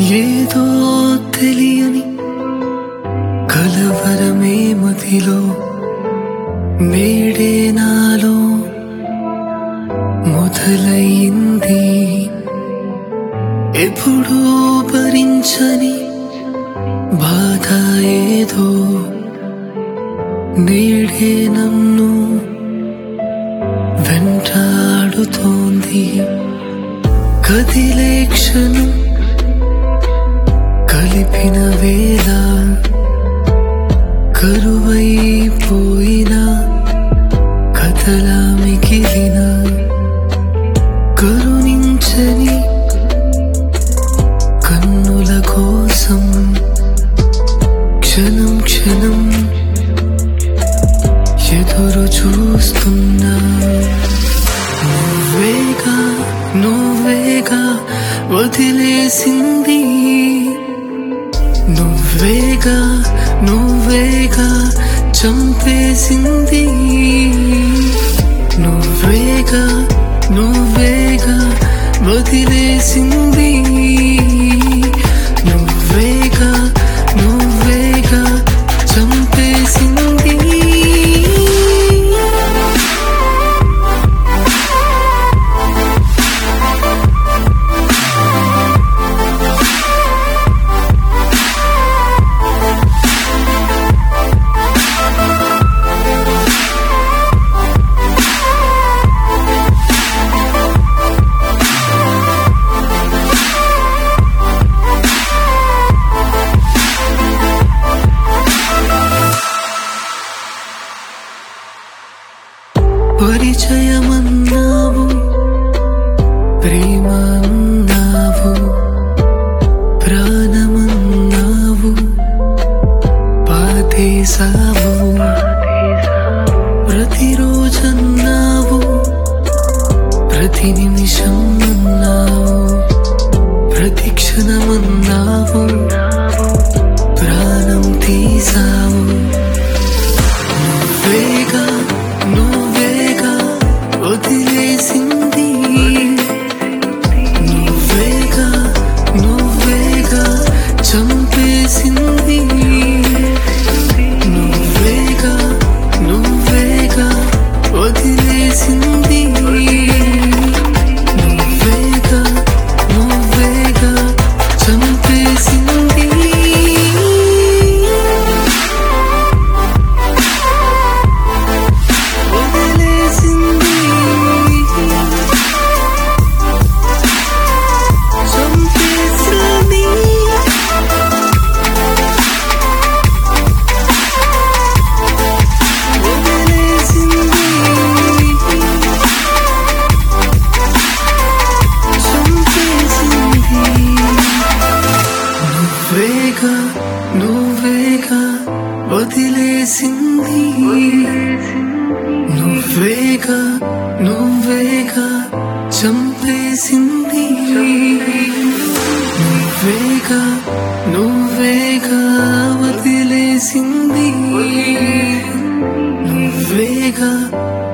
ఏదో తెలియని కలవరమే మదిలో నేడే నాలో మొదలయింది ఎప్పుడూ భరించని బాధ ఏదో నేడే నన్ను వెంటాడుతోంది కదిలే క్షణం కలిపిన వేళ కరువైపోయిన కథలా మిగిలిన కరుణించని కన్నుల కోసం క్షణం క్షణం ఎదురు చూస్తున్నా నువ్వేగా నువ్వేగా వదిలేసింది నువ్వేగా నువ్వేగా చంపేసింది నువ్వేగా నువ్వేగా వదిలేసింది నువ్వేగా నువ్వేగా చంపేసింది పరిచయమన్నావు ప్రేమన్నావు ప్రాణమన్నావు పాతేశావు ప్రతిరోజన్నావు ప్రతి నిమిషం అన్నావు ప్రతి క్షణమన్నావు ప్రాణం తీసావు నువ్వేగా నువ్వేగా వదిలేసింది నువ్వేగా నువ్వేగా చంపేసింది నువ్వేగా నువ్వేగా వదిలేసింది నువ్వేగా నువ్వేగా చంపేసింది వదిలేసింది చంపేసింది వదిలేసింది చంపేసింది నువ్వేగా నువ్వేగా వదిలేసింది నువ్వేగా నువ్వేగా చంపేసింది నువ్వేగా నువ్వేగా వదిలేసింది నువ్వేగా